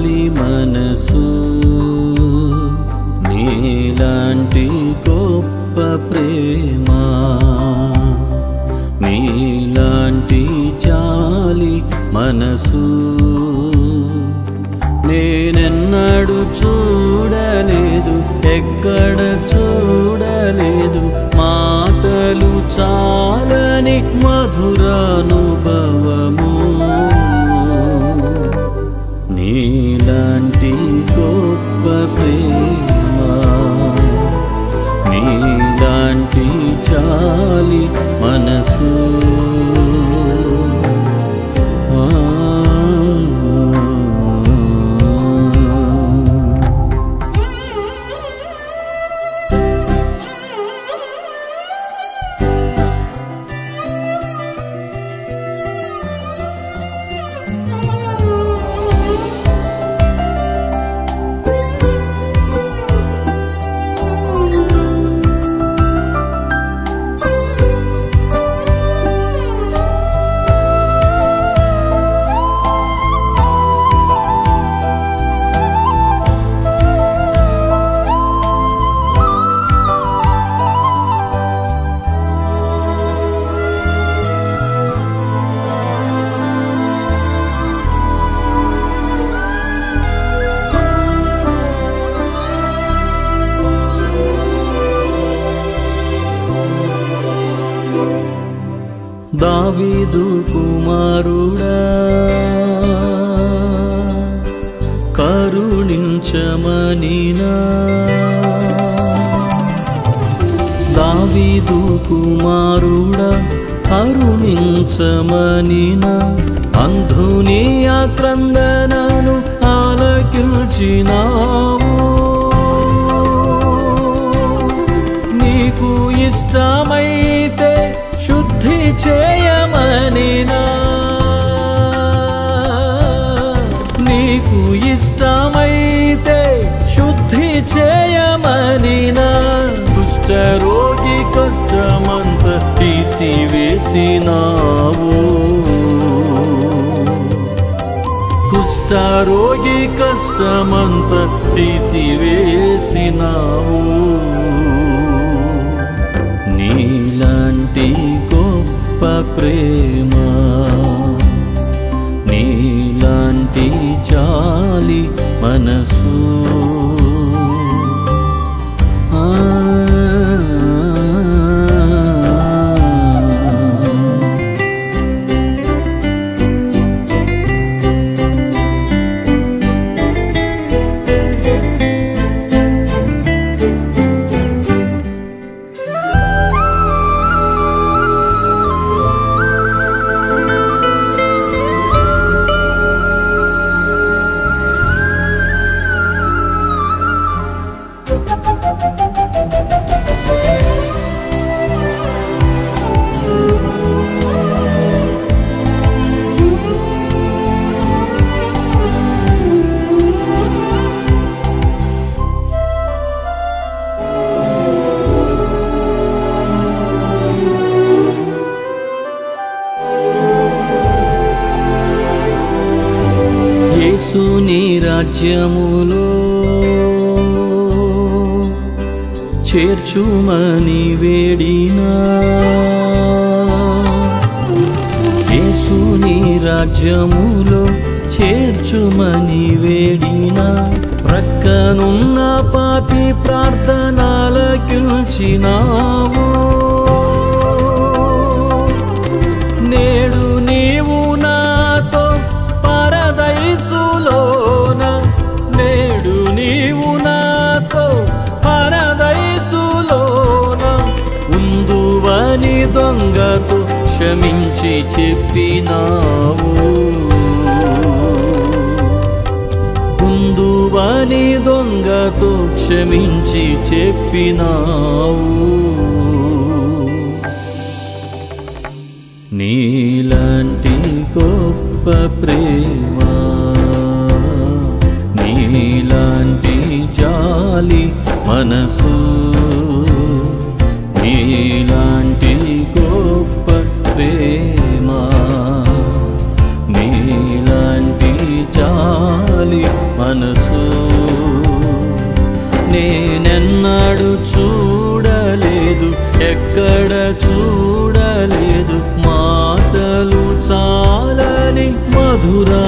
చాలి మనసు నీలాంటి గొప్ప ప్రేమ నీలాంటి చాలి మనసు నేనెన్నడు చూడలేదు ఎక్కడ చూడలేదు మాటలు చాలని మధురానుభవము నీలాంటి గొప్ప ప్రేమ నీలాంటి చాలి మనసు ఆ దావీదు కుమారుడా కరుణించమనినా దావీదు కుమారుడా కరుణించమనినా అంధుని ఆక్రందనను ఆలకిల్చినావు నీకు ఇష్టమైతే శుద్ధి చేయమనినా నీకు ఇష్టమైతే శుద్ధి చేయమనినా కుష్ఠరోగి కష్టమంత తీసివేసినావు కుష్ఠరోగి కష్టమంత తీసివేసినావు నీలాంటి గొప్ప ప్రేమ నీలాంటి చాలి మనసు ఆ యేసుని రాజ్యములో చేర్చుమని వేడినా యేసుని రాజ్యములో చేర్చుమని వేడినా ప్రక్కనున్న పాపి ప్రార్థనలకిల్చినావు నేడు నీవు నాతో పరదైసులోన నేడు నీవు నాతో పరదైసులోన ఉందువని దొంగతో క్షమించి చెప్పినావు ఉందువని దొంగతో క్షమించి చెప్పినావు నీలాంటి గొప్ప ప్రేమ నీలాంటి జాలి మనసు నీలాంటి గొప్ప ప్రేమ నీలాంటి జాలి జాలి మనసు నేనెన్నడు చూడలేదు ఎక్కడ చూడలేదు మాటలు చాలని మధురా